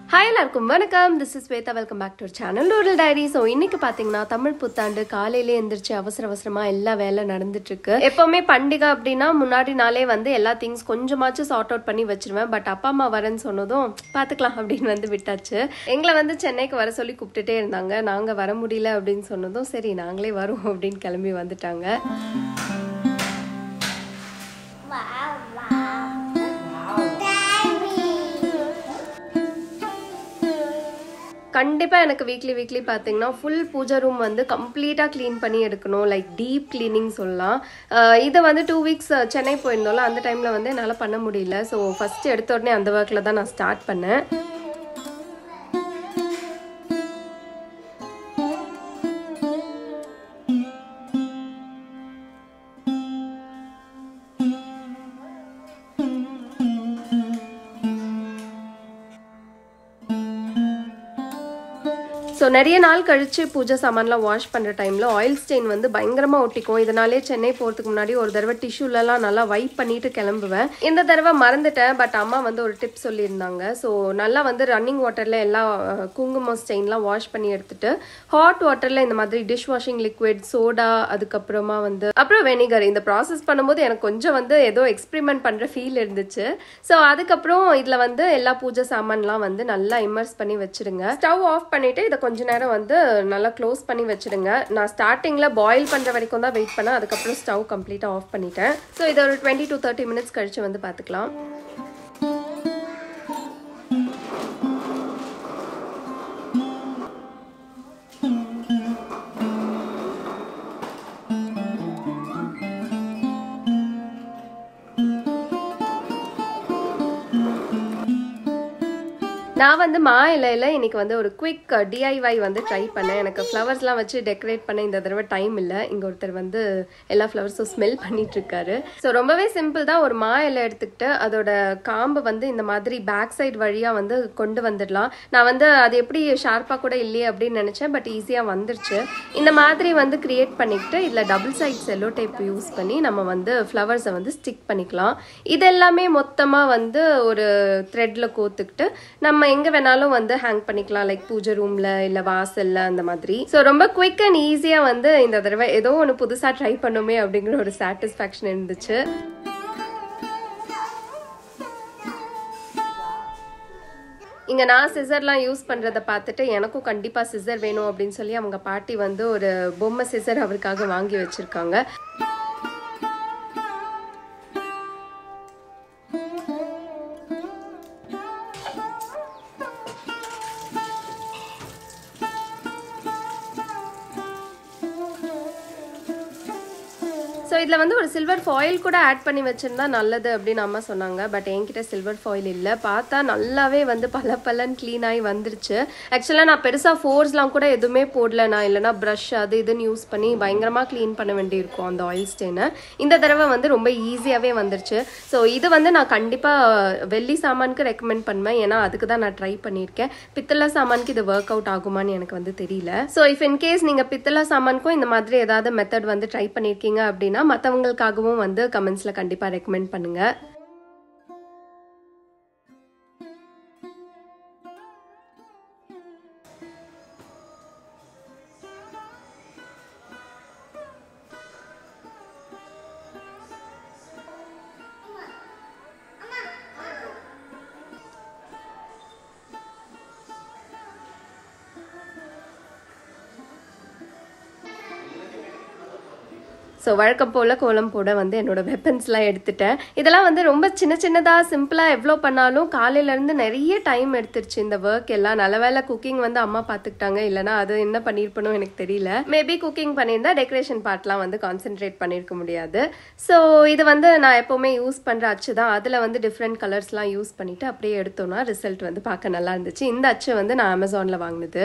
Hi எல்லாருக்கும் வணக்கம் this is Swetha welcome back to channel rural diary so இன்னைக்கு பார்த்தீங்கன்னா தமிழ் புத்தாண்டு காலையிலே எந்திரிச்சு அவசர அவசரமா எல்லா வேலை நடந்துட்டு இருக்கு எப்பவுமே பண்டிகை அப்படின்னா முன்னாடி நாளே வந்து எல்லா திங்ஸ் கொஞ்சமாச்சும் சார்ட் அவுட் பண்ணி வச்சிருவேன் பட் அப்பா அம்மா வரேன்னு சொன்னதும் பார்த்துக்கலாம் அப்படின்னு வந்து விட்டாச்சு எங்களை வந்து சென்னைக்கு வர சொல்லி கூப்பிட்டுட்டே இருந்தாங்க நாங்க வர முடியல அப்படின்னு சொன்னதும் சரி நாங்களே வரோம் அப்படின்னு கிளம்பி வந்துட்டாங்க Wow, wow. Daddy. கண்டிப்பாக எனக்கு வீக்லி வீக்லி பார்த்தீங்கன்னா ஃபுல் பூஜை ரூம் வந்து கம்ப்ளீட்டாக க்ளீன் பண்ணி எடுக்கணும் லைக் டீப் க்ளீனிங் சொல்லலாம் அஹ் இதை வந்து டூ வீக்ஸ் சென்னை போயிருந்தோம்ல அந்த டைமில் வந்து என்னால் பண்ண முடியல ஸோ ஃபஸ்ட்டு எடுத்த உடனே அந்த ஒர்க்கில் தான் நான் ஸ்டார்ட் பண்ணேன் ஸோ நிறைய நாள் கழிச்சு பூஜை சாமான்லாம் வாஷ் பண்ணுற டைமில் ஆயில் ஸ்டெயின் வந்து பயங்கரமாக ஒட்டிக்கும் இதனாலே சென்னை போகிறதுக்கு முன்னாடி ஒரு தடவை டிஷ்யூலலாம் நல்லா வைப் பண்ணிட்டு கிளம்புவேன் இந்த தடவை மறந்துட்டேன் பட் அம்மா வந்து ஒரு டிப் சொல்லியிருந்தாங்க ஸோ நல்லா வந்து ரன்னிங் வாட்டரில் எல்லா அஹ், குங்குமம் ஸ்டெயின்லாம் வாஷ் பண்ணி எடுத்துட்டு ஹாட் வாட்டரில் இந்த மாதிரி டிஷ் வாஷிங் லிக்விட் சோடா அதுக்கப்புறமா வந்து அப்புறம் வெனிகர் இந்த ப்ராசஸ் பண்ணும்போது எனக்கு கொஞ்சம் வந்து ஏதோ எக்ஸ்பெரிமெண்ட் பண்ணுற ஃபீல் இருந்துச்சு ஸோ அதுக்கப்புறம் இதில் வந்து எல்லா பூஜை சாமான்லாம் வந்து நல்லா இம்மர்ஸ் பண்ணி வச்சிடுங்க ஸ்டவ் ஆஃப் பண்ணிட்டு இதை கொஞ்ச நேரம் வந்து நல்லா க்ளோஸ் பண்ணி வச்சிடுங்க நான் ஸ்டார்டிங்கில் பாயில் பண்ணுற வரைக்கும் தான் வெயிட் பண்ணேன் அதுக்கப்புறம் ஸ்டவ் கம்ப்ளீட்டாக ஆஃப் பண்ணிட்டேன் ஸோ இதை ஒரு டுவெண்ட்டி டு தேர்ட்டி மினிட்ஸ் கழிச்சு வந்து பார்த்துக்கலாம் நான் வந்து மா இலையில இன்னைக்கு வந்து ஒரு குவிக் டிஐஒய் வந்து ட்ரை பண்ணேன் எனக்கு ஃப்ளவர்ஸ்லாம் வச்சு டெக்கரேட் பண்ண இந்த தடவை டைம் இல்லை இங்கே ஒருத்தர் வந்து எல்லா ஃப்ளவர்ஸும் ஸ்மெல் பண்ணிட்டு இருக்காரு ஸோ ரொம்பவே சிம்பிள் தான் ஒரு மா இலை எடுத்துக்கிட்டு அதோட காம்பை வந்து இந்த மாதிரி பேக் சைடு வழியாக வந்து கொண்டு வந்துடலாம் நான் வந்து அது எப்படி ஷார்ப்பாக கூட இல்லையே அப்படின்னு நினச்சேன் பட் ஈஸியாக வந்துருச்சு இந்த மாதிரி வந்து கிரியேட் பண்ணிக்கிட்டு இதில் double side cello tape use பண்ணி நம்ம வந்து ஃப்ளவர்ஸை வந்து ஸ்டிக் பண்ணிக்கலாம் இது எல்லாமே மொத்தமாக வந்து ஒரு த்ரெட்டில் கோத்துக்கிட்டு நம்ம எங்கே வேணாலும் வந்து ஹேங் பண்ணிக்கலாம் லைக் பூஜை ரூமில் இல்லை வாசலில் அந்த மாதிரி ஸோ ரொம்ப குயிக் அண்ட் ஈஸியாக வந்து இந்த தடவை ஏதோ ஒன்று புதுசாக ட்ரை பண்ணுமே அப்படிங்கிற ஒரு சாட்டிஸ்ஃபேக்ஷன் இருந்துச்சு இங்கே நான் சிசர்லாம் யூஸ் பண்ணுறத பார்த்துட்டு எனக்கும் கண்டிப்பாக சிசர் வேணும் அப்படின்னு சொல்லி அவங்க பாட்டி வந்து ஒரு பொம்மை சிசர் அவருக்காக வாங்கி வச்சுருக்காங்க ஸோ இதில் வந்து ஒரு சில்வர் ஃபாயில் கூட ஆட் பண்ணி வச்சிருந்தா நல்லது அப்படின்னு அம்மா சொன்னாங்க பட் என்கிட்ட சில்வர் ஃபாயில் இல்லை பார்த்தா நல்லாவே வந்து பல பலன் க்ளீன் ஆகி வந்துருச்சு ஆக்சுவலாக நான் பெருசாக ஃபோர்ஸ்லாம் கூட எதுவுமே போடல நான் இல்லைனா ப்ரஷ் அது இதுன்னு யூஸ் பண்ணி பயங்கரமாக க்ளீன் பண்ண வேண்டியிருக்கும் அந்த ஆயில் ஸ்டெயினை இந்த தடவை வந்து ரொம்ப ஈஸியாகவே வந்துருச்சு ஸோ இது வந்து நான் கண்டிப்பாக வெள்ளி சாமானுக்கு ரெக்கமெண்ட் பண்ணுவேன் ஏன்னா அதுக்கு தான் நான் ட்ரை பண்ணியிருக்கேன் பித்தளை சாமானுக்கு இது ஒர்க் அவுட் ஆகுமான்னு எனக்கு வந்து தெரியல ஸோ இஃப் இன்கேஸ் நீங்கள் பித்தளை சாமானுக்கும் இந்த மாதிரி ஏதாவது மெத்தட் வந்து ட்ரை பண்ணியிருக்கீங்க அப்படின்னா மற்றவங்களுக்காகவும் வந்து கமெண்ட்ஸில் கண்டிப்பாக ரெக்கமெண்ட் பண்ணுங்கள் ஸோ வழக்கம் போல் கோலம் போட வந்து என்னோட வெப்பன்ஸ்லாம் எடுத்துட்டேன் இதெல்லாம் வந்து ரொம்ப சின்ன சின்னதாக சிம்பிளாக எவ்வளோ பண்ணாலும் காலையிலேருந்து நிறைய டைம் எடுத்துருச்சு இந்த ஒர்க் எல்லாம் நல்ல வேலை குக்கிங் வந்து அம்மா பார்த்துக்கிட்டாங்க இல்லைனா அது என்ன பண்ணியிருப்பணும் எனக்கு தெரியல மேபி குக்கிங் பண்ணியிருந்தா டெக்கரேஷன் பார்ட்லாம் வந்து கான்சென்ட்ரேட் பண்ணியிருக்க முடியாது ஸோ இது வந்து நான் எப்போவுமே யூஸ் பண்ணுற அச்சு தான் அதில் வந்து டிஃப்ரெண்ட் கலர்ஸ்லாம் யூஸ் பண்ணிவிட்டு அப்படியே எடுத்தோன்னா ரிசல்ட் வந்து பார்க்க நல்லா இருந்துச்சு இந்த அச்சு வந்து நான் அமேசானில் வாங்கினது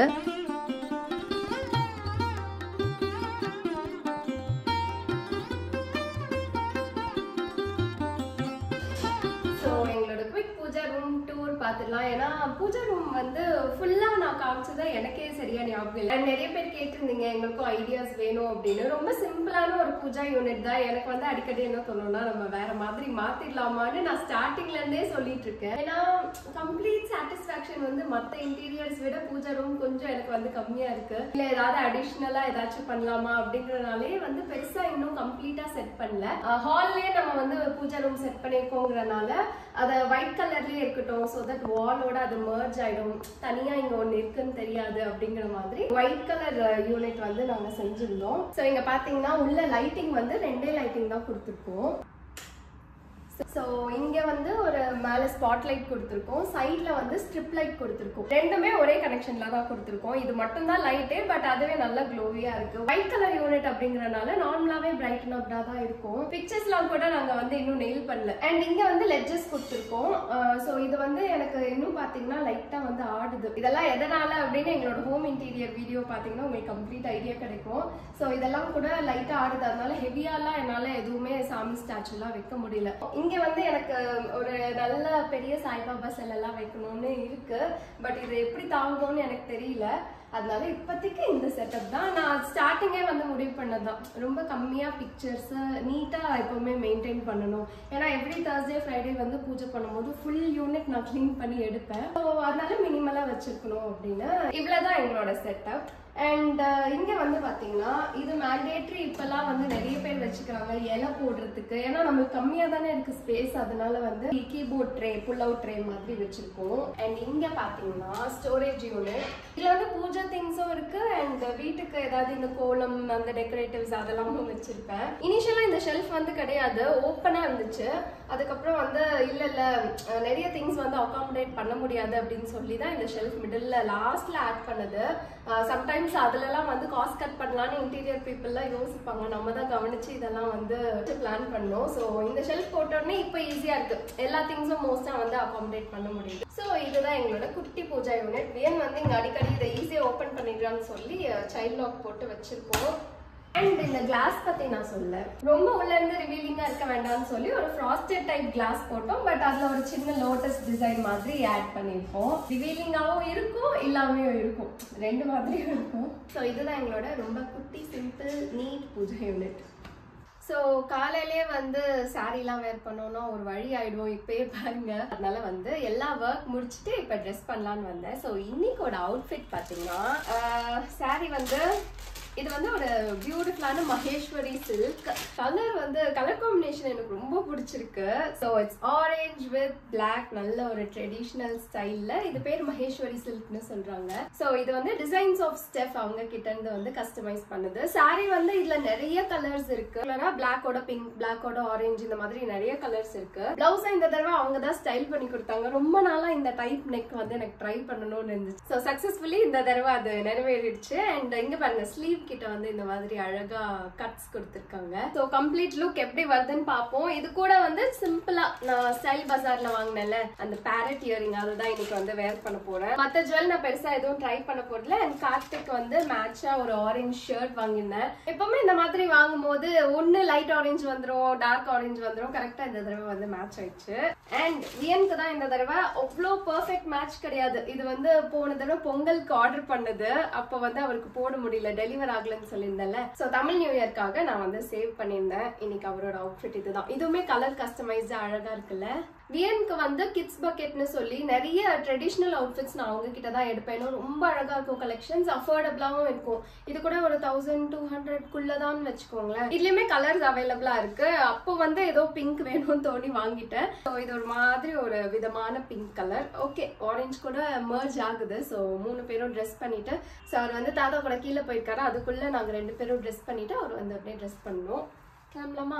ஸோ எங்களோட குவிக் பூஜா ரூம் டூர் பார்த்துடலாம் ஏன்னா பூஜா ரூம் வந்து ஃபுல்லா நான் காமிச்சதா எனக்கே சரியா ஞாபகம் இல்லை And நிறைய பேர் கேட்டிருந்தீங்க எங்களுக்கும் ஐடியாஸ் வேணும் அப்படின்னு ரொம்ப சிம்பிளான ஒரு பூஜா யூனிட் தான் எனக்கு வந்து அடிக்கடி என்ன தோணும்னா நம்ம வேற மாதிரி மாத்திடலாமான்னு நான் ஸ்டார்டிங்ல இருந்தே சொல்லிட்டு இருக்கேன் ஏன்னா கம்ப்ளீட் சாட்டிஸ்ஃபேக்ஷன் வந்து மத்த இன்டீரியர்ஸ் விட பூஜா ரூம் கொஞ்சம் எனக்கு வந்து கம்மியா இருக்கு இல்ல ஏதாவது அடிஷ்னலா ஏதாச்சும் பண்ணலாமா அப்படிங்கறதுனாலே வந்து பெருசா இன்னும் கம்ப்ளீட்டா செட் பண்ணல ஹால்லயே நம்ம வந்து பூஜா ரூம் செட் பண்ணிருக்கோங்கிறனால அதை ஒயிட் கலர்லயே இருக்கட்டும் ஸோ தட் வாலோட அது மர்ஜ் ஆயிடும் தனியா இங்க ஒண்ணு இருக்குன்னு தெரியாது அப்படிங்கிற மாதிரி ஒயிட் கலர் யூனிட் வந்து நாங்க செஞ்சிருந்தோம் ஸோ இங்க பாத்தீங்கன்னா உள்ள லைட்டிங் வந்து ரெண்டே லைட்டிங் தான் கொடுத்துருக்கோம் ஸோ இங்க வந்து ஒரு மேல ஸ்பாட் லைட் கொடுத்துருக்கோம் சைட்ல வந்து ஸ்ட்ரிப் லைட் கொடுத்துருக்கோம் ரெண்டுமே ஒரே கனெக்ஷன்ல தான் கொடுத்துருக்கோம் இது மட்டும் தான் லைட்டே பட் அதுவே நல்ல க்ளோவியா இருக்கு ஒயிட் கலர் யூனிட் அப்படிங்கறனால நார்மலாவே பிரைட்டன் அப்டா தான் இருக்கும் பிக்சர்ஸ்லாம் கூட நாங்க வந்து இன்னும் நெயில் பண்ணல அண்ட் இங்க வந்து லெட்ஜஸ் கொடுத்துருக்கோம் ஸோ இது வந்து எனக்கு இன்னும் பாத்தீங்கன்னா லைட்டா வந்து ஆடுது இதெல்லாம் எதனால அப்படின்னு எங்களோட ஹோம் இன்டீரியர் வீடியோ பாத்தீங்கன்னா உங்களுக்கு கம்ப்ளீட் ஐடியா கிடைக்கும் ஸோ இதெல்லாம் கூட லைட்டா ஆடுது அதனால ஹெவியாலாம் என்னால எதுவுமே சாமி ஸ்டாச்சுலாம் வைக்க முடியல இங்க வந்து எனக்கு ஒரு நல்ல பெரிய சாய்பாபா செல்லெல்லாம் வைக்கணும்னு இருக்கு பட் இது எப்படி தாங்கும்னு எனக்கு தெரியல அதனால இப்போதைக்கு இந்த செட்டப் தான் நான் ஸ்டார்டிங்கே வந்து முடிவு பண்ணதான் ரொம்ப கம்மியா பிக்சர்ஸ் நீட்டா எப்பவுமே மெயின்டைன் பண்ணணும் ஏன்னா எவ்ரி தேர்ஸ்டே ஃப்ரைடே வந்து பூஜை பண்ணும்போது ஃபுல் யூனிட் நான் க்ளீன் பண்ணி எடுப்பேன் ஸோ அதனால மினிமலா வச்சிருக்கணும் அப்படின்னு இவ்வளவுதான் எங்களோட செட்டப் அண்ட் இங்க வந்து பாத்தீங்கன்னா இது மேண்டேட்ரி இப்பெல்லாம் வந்து நிறைய பேர் வச்சுக்கிறாங்க இலை போடுறதுக்கு ஏன்னா நம்மளுக்கு கம்மியா தானே இருக்கு ஸ்பேஸ் அதனால வந்து keyboard tray pull out tray மாதிரி வச்சிருக்கோம் அண்ட் இங்க பாத்தீங்கன்னா ஸ்டோரேஜ் யூனிட் இதுல வந்து பூஜை திங்ஸும் இருக்கு அண்ட் வீட்டுக்கு ஏதாவது இந்த கோலம் அந்த டெக்கரேட்டிவ்ஸ் அதெல்லாமும் வச்சிருப்பேன் இனிஷியலா இந்த ஷெல்ஃப் வந்து கிடையாது ஓப்பனா இருந்துச்சு அதுக்கப்புறம் வந்து இல்ல இல்ல அஹ் நிறைய திங்ஸ் வந்து அகாமடேட் பண்ண முடியாது அப்படின்னு சொல்லி தான் இந்த ஷெல்ஃப் மிடில் லாஸ்ட்ல ஆட் பண்ணது சம்டைம்ஸ் அதுலலாம் வந்து காஸ்ட் கட் பண்ணலாம்னு இன்டீரியர் பீப்புளெலாம் யோசிப்பாங்க நம்ம தான் கவனிச்சு இதெல்லாம் வந்து பிளான் பண்ணோம் ஸோ இந்த ஷெல்ஃப் போட்டோடனே இப்போ ஈஸியா இருக்கு எல்லா திங்ஸும் மோஸ்டா வந்து அகாமடேட் பண்ண முடியுது ஸோ இதுதான் எங்களோட குட்டி பூஜா யூனிட் வியன் வந்து இங்க அடிக்கடி இதை ஈஸியா ஓப்பன் பண்ணிடுறான்னு சொல்லி சைல்ட் லாக் போட்டு வச்சிருக்கோம் அண்ட் இந்த கிளாஸ் பத்தி நான் சொல்ல ரொம்ப உள்ள இருந்து ரிவீலிங்கா இருக்க வேண்டாம்னு சொல்லி ஒரு ஃப்ராஸ்டட் டைப் கிளாஸ் போட்டோம் பட் அதுல ஒரு சின்ன லோட்டஸ் டிசைன் மாதிரி ஆட் பண்ணிருப்போம் ரிவீலிங்காவும் இருக்கும் இல்லாமையும் இருக்கும் ரெண்டு மாதிரியும் இருக்கும் ஸோ இதுதான் எங்களோட ரொம்ப குட்டி சிம்பிள் நீட் பூஜை யூனிட் ஸோ காலையிலே வந்து சாரீலாம் வேர் பண்ணோம்னா ஒரு வழி ஆயிடும் இப்பயே பாருங்க அதனால வந்து எல்லா ஒர்க் முடிச்சுட்டு இப்போ ட்ரெஸ் பண்ணலான்னு வந்தேன் ஸோ இன்னைக்கோட அவுட்ஃபிட் பார்த்தீங்கன்னா சாரி வந்து இது வந்து ஒரு பியூட்டிஃபுல்லான மகேஸ்வரி சில்க் கலர் வந்து கலர் காம்பினேஷன் எனக்கு ரொம்ப பிடிச்சிருக்கு so it's orange with black நல்ல ஒரு ட்ரெடிஷ்னல் ஸ்டைல்ல இது பேர் மகேஸ்வரி சில்க்னு சொல்றாங்க ஸோ இது வந்து டிசைன்ஸ் ஆஃப் ஸ்டெஃப் அவங்க கிட்ட இருந்து வந்து கஸ்டமைஸ் பண்ணுது சாரி வந்து இதுல நிறைய கலர்ஸ் இருக்கு கலரா பிளாக்கோட பிங்க் பிளாக்கோட ஆரஞ்சு இந்த மாதிரி நிறைய கலர்ஸ் இருக்கு பிளவுஸ் இந்த தடவை அவங்க தான் ஸ்டைல் பண்ணி கொடுத்தாங்க ரொம்ப நாளா இந்த டைப் நெக் வந்து எனக்கு ட்ரை பண்ணணும்னு இருந்துச்சு ஸோ சக்சஸ்ஃபுல்லி இந்த தடவை அது நிறைவேறிடுச்சு அண்ட் இங்க பாருங்க ஸ்லீவ் கிட்ட வந்து இந்த மாதிரி அழகா கட்ஸ் கொடுத்துருக்காங்க ஸோ கம்ப்ளீட் லுக் எப்படி வருதுன்னு பார்ப்போம் இது கூட வந்து சிம்பிளா நான் ஸ்டைல் பஜார்ல வாங்கினேன்ல அந்த பேரட் இயரிங் அதுதான் இன்னைக்கு வந்து வேர் பண்ண போறேன் மத்த ஜுவல் நான் பெருசா எதுவும் ட்ரை பண்ண போறதுல அண்ட் கார்த்திக் வந்து மேட்சா ஒரு ஆரஞ்சு ஷர்ட் வாங்கினேன் எப்பவுமே இந்த மாதிரி வாங்கும்போது ஒன்னு லைட் ஆரஞ்சு வந்துரும் டார்க் ஆரஞ்சு வந்துரும் கரெக்டா இந்த தடவை வந்து மேட்ச் ஆயிடுச்சு அண்ட் வியனுக்கு தான் இந்த தடவை அவ்வளோ பர்ஃபெக்ட் மேட்ச் கிடையாது இது வந்து போன தடவை பொங்கலுக்கு ஆர்டர் பண்ணது அப்போ வந்து அவருக்கு போட முடியல டெலிவர் ஆகலன்னு சொல்லியிருந்தேன்ல ஸோ தமிழ் நியூ இயர்க்காக நான் வந்து சேவ் பண்ணியிருந்தேன் இன்னைக்கு அவரோட அவுட்ஃபிட் இதுதான் இதுவுமே கலர் கஸ்டமைஸ்டா அழகா இருக்குல்ல வியனுக்கு வந்து கிட்ஸ் பக்கெட்னு சொல்லி நிறைய ட்ரெடிஷ்னல் அவுட்ஃபிட்ஸ் நான் அவங்க கிட்ட தான் எடுப்பேன் இன்னும் ரொம்ப அழகா இருக்கும் கலெக்ஷன்ஸ் அஃபோர்டபுளாகவும் இருக்கும் இது கூட ஒரு தௌசண்ட் டூ ஹண்ட்ரட் குள்ளதான் வச்சுக்கோங்களேன் இதுலயுமே கலர்ஸ் அவைலபிளா இருக்கு அப்போ வந்து ஏதோ பிங்க் வேணும்னு தோணி வாங்கிட்டேன் ஸோ இது ஒரு மாதிரி ஒரு விதமான பிங்க் கலர் ஓகே ஆரஞ்சு கூட மர்ஜ் ஆகுது ஸோ மூணு பேரும் ட்ரெஸ் பண்ணிட்டு ஸோ அவர் வந்து தாத்தா கூட கீழே போயிருக்காரு அதுக்குள்ள நாங்க ரெண்டு பேரும் ட்ரெஸ் பண்ணிட்டு அவர் வந்து அப்படியே ட்ரெஸ் பண்ணோம் கிளம்பலாமா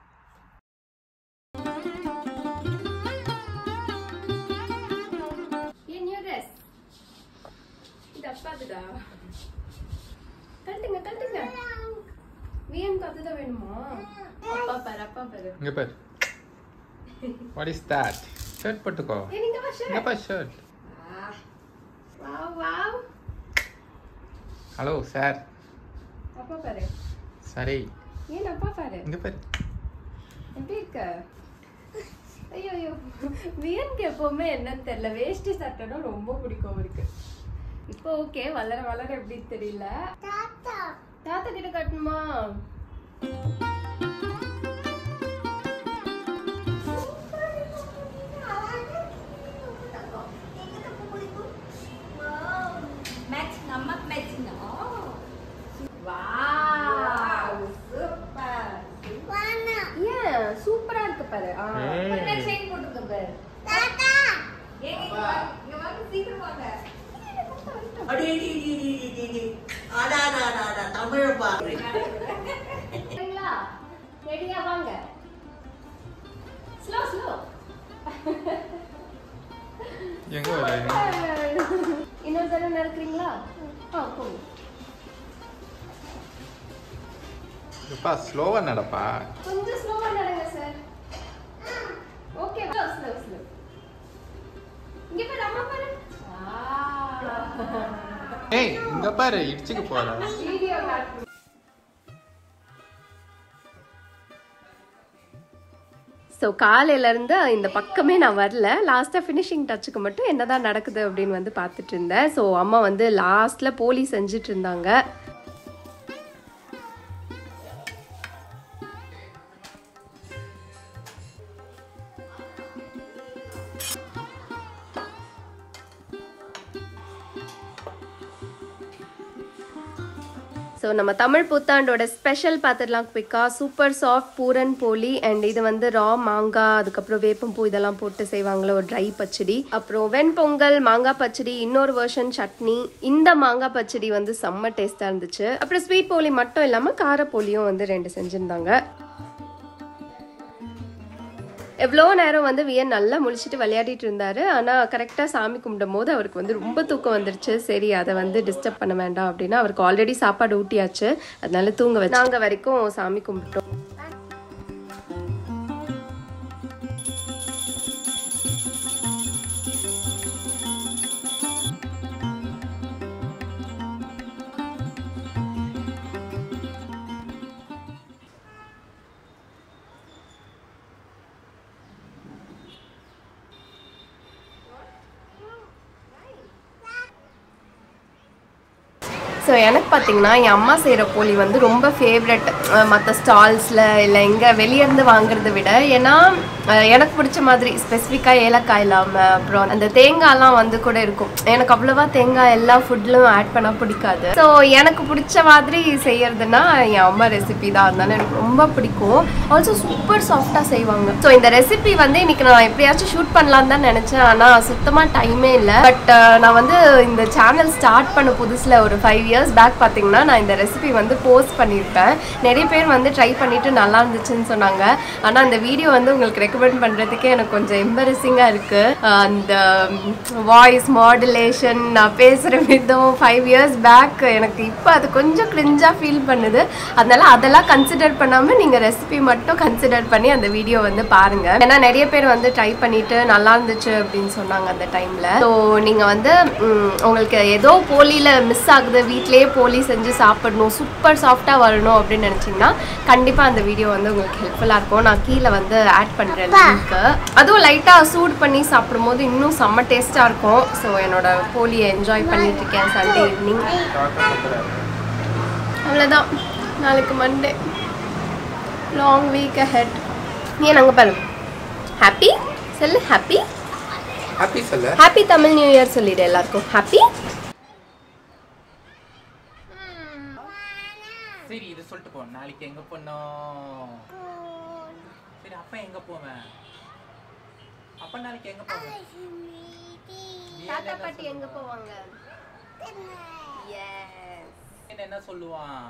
ஏன் நியூ ட்ரெஸ் இது அப்பாதுடா கட்டுங்க கட்டுங்க வியனுக்கு அதுதான் வேணுமா அப்பா பாரு அப்பா பாரு இங்க பாரு வாட் இஸ் தட் ஷர்ட் போட்டுக்கோ ஏன் நீங்க வா இங்க பாரு shirt wow wow hello sir அப்பா பாரு சரி ஏன் அப்பா பாரு இங்க பாரு எப்படி இருக்க ஐயோ ஐயோ வியனுக்கு எப்பவுமே என்னன்னு தெரியல வேஷ்டி சட்டைனா ரொம்ப பிடிக்கும் அவருக்கு இப்போ ஓகே வளர வளர எப்படின்னு தெரியல தாத்தா தாத்தா கிட்ட காட்டணுமா மேட்சிங் அம்மாக்கு மேட்சிங் வானா ஏன் சூப்பரா இருக்கு பாரு ஆ. Hey. செயின் போட்டுக்க பாரு தாத்தா ஏங்க இங்க வாங்க, இங்க வாங்க சீக்கிரம் வாங்க அடி அடி அடி அடி அடி அடி அடா அடா அடா அடா தமிழ பாரு சரிங்களா ரெடியா வாங்க ஸ்லோ ஸ்லோ எங்க வர இன்னொரு தடவை நடக்கிறீங்களா ஆ போங்க எப்பா ஸ்லோவா நடப்பா கொஞ்சம் ஸ்லோவா நடங்க sir okay slow slow slow இங்க பாரு அம்மா பாரு ஏய் இங்க பாரு இடிச்சுக்க போற வீடியோ ஸோ காலையிலேருந்து இந்த பக்கமே நான் வரல லாஸ்ட்டாக ஃபினிஷிங் டச்சுக்கு மட்டும் என்னதான் நடக்குது அப்படின்னு வந்து பார்த்துட்டு இருந்தேன் ஸோ அம்மா வந்து லாஸ்ட்டில் போலி செஞ்சுட்டு இருந்தாங்க ஸோ நம்ம தமிழ் புத்தாண்டோட ஸ்பெஷல் பார்த்துடலாம் குவிக்கா சூப்பர் சாஃப்ட் பூரன் போலி அண்ட் இது வந்து ரா மாங்காய் அதுக்கப்புறம் வேப்பம்பூ இதெல்லாம் போட்டு செய்வாங்களே ஒரு ட்ரை பச்சடி அப்புறம் வெண்பொங்கல் மாங்காய் பச்சடி இன்னொரு வெர்ஷன் சட்னி இந்த மாங்காய் பச்சடி வந்து செம்ம டேஸ்ட்டாக இருந்துச்சு அப்புறம் ஸ்வீட் போலி மட்டும் இல்லாமல் கார போலியும் வந்து ரெண்டு செஞ்சுருந்தாங்க எவ்வளோ நேரம் வந்து வியன் நல்லா முழிச்சிட்டு விளையாடிட்டு இருந்தாரு ஆனால் கரெக்டாக சாமி கும்பிடும் போது அவருக்கு வந்து ரொம்ப தூக்கம் வந்துருச்சு சரி அதை வந்து டிஸ்டர்ப் பண்ண வேண்டாம் அப்படின்னா அவருக்கு ஆல்ரெடி சாப்பாடு ஊட்டியாச்சு அதனால தூங்க வச்சு நாங்கள் வரைக்கும் சாமி கும்பிட்டோம் ஸோ எனக்கு பார்த்தீங்கன்னா என் அம்மா செய்கிற போலி வந்து ரொம்ப ஃபேவரட் மற்ற ஸ்டால்ஸில் இல்லை எங்கே வெளியேருந்து வாங்குறத விட ஏன்னா அஹ், எனக்கு பிடிச்ச மாதிரி ஸ்பெசிஃபிக்காக ஏலக்காய் இல்லாமல் அப்புறம் அந்த தேங்காய்லாம் வந்து கூட இருக்கும் எனக்கு அவ்வளோவா தேங்காய் எல்லா ஃபுட்லையும் ஆட் பண்ண பிடிக்காது ஸோ எனக்கு பிடிச்ச மாதிரி செய்யறதுன்னா என் அம்மா ரெசிபி தான் அதனால எனக்கு ரொம்ப பிடிக்கும் ஆல்சோ சூப்பர் சாஃப்டாக செய்வாங்க ஸோ இந்த ரெசிபி வந்து இன்னைக்கு நான் எப்படியாச்சும் ஷூட் பண்ணலான்னு தான் நினச்சேன் ஆனால் சுத்தமாக டைமே இல்லை பட் நான் வந்து இந்த சேனல் ஸ்டார்ட் பண்ண புதுசில் ஒரு ஃபைவ் இயர்ஸ் பேக் பார்த்தீங்கன்னா நான் இந்த ரெசிபி வந்து போஸ்ட் பண்ணியிருப்பேன் நிறைய பேர் வந்து ட்ரை பண்ணிட்டு நல்லா இருந்துச்சுன்னு சொன்னாங்க ஆனால் அந்த வீடியோ வந்து உங்களுக்கு ரெக்கமெண்ட் பண்ணுறதுக்கே எனக்கு கொஞ்சம் எம்பரசிங்காக இருக்குது அந்த வாய்ஸ் மாடுலேஷன் நான் பேசுகிற விதம் ஃபைவ் இயர்ஸ் பேக் எனக்கு இப்போ அது கொஞ்சம் கிரிஞ்சாக ஃபீல் பண்ணுது அதனால அதெல்லாம் கன்சிடர் பண்ணாமல் நீங்கள் ரெசிபி மட்டும் கன்சிடர் பண்ணி அந்த வீடியோ வந்து பாருங்கள் ஏன்னா நிறைய பேர் வந்து ட்ரை பண்ணிட்டு நல்லா இருந்துச்சு அப்படின்னு சொன்னாங்க அந்த டைமில் ஸோ நீங்கள் வந்து ம், உங்களுக்கு ஏதோ போலியில் மிஸ் ஆகுது வீட்டிலேயே போலி செஞ்சு சாப்பிடணும் சூப்பர் சாஃப்டாக வரணும் அப்படின்னு நினச்சிங்கன்னா கண்டிப்பாக அந்த வீடியோ வந்து உங்களுக்கு ஹெல்ப்ஃபுல்லாக இருக்கும் நான் கீழே வந்து ஆட் பண்ணுறேன் லிங்க்கு அதுவும் லைட்டாக சூட் பண்ணி சாப்பிடும்போது இன்னும் செம்ம டேஸ்ட்டாக இருக்கும் ஸோ என்னோட போலியை என்ஜாய் பண்ணிட்டு இருக்கேன் சண்டே ஈவினிங் அவ்வளோதான் நாளைக்கு மண்டே லாங் வீக் அஹெட் ஏன் அங்கே பாரு ஹாப்பி சொல்லு ஹாப்பி ஹாப்பி சொல்ல ஹாப்பி தமிழ் நியூ இயர் சொல்லிடு எல்லாருக்கும் ஹாப்பி சரி இது சொல்லிட்டு போ நாளைக்கு எங்க போனோம் சரி அப்பா எங்க போவேன் அப்பா நாளைக்கு எங்க போவேன் நீ தாத்தா என்ன பாட்டி எங்க சொல்லுவா? போவாங்க எஸ் என்ன என்ன சொல்லுவான்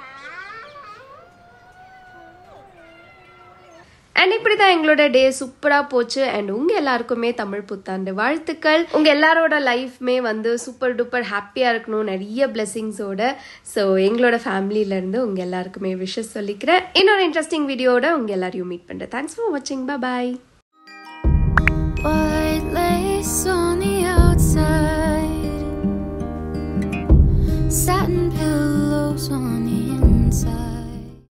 அண்ட் இப்படி தான் எங்களோட டே சூப்பராக போச்சு அண்ட் உங்கள் எல்லாருக்குமே தமிழ் புத்தாண்டு வாழ்த்துக்கள் உங்கள் எல்லாரோட லைஃப்மே வந்து சூப்பர் டூப்பர் ஹாப்பியாக இருக்கணும் நிறைய பிளெஸிங்ஸோட ஸோ எங்களோட ஃபேமிலியிலேருந்து உங்கள் எல்லாருக்குமே விஷஸ் சொல்லிக்கிறேன் இன்னொரு இன்ட்ரெஸ்டிங் வீடியோட உங்கள் எல்லாரையும் மீட் பண்ணுறேன் தேங்க்ஸ் ஃபார் வாட்சிங் பாய்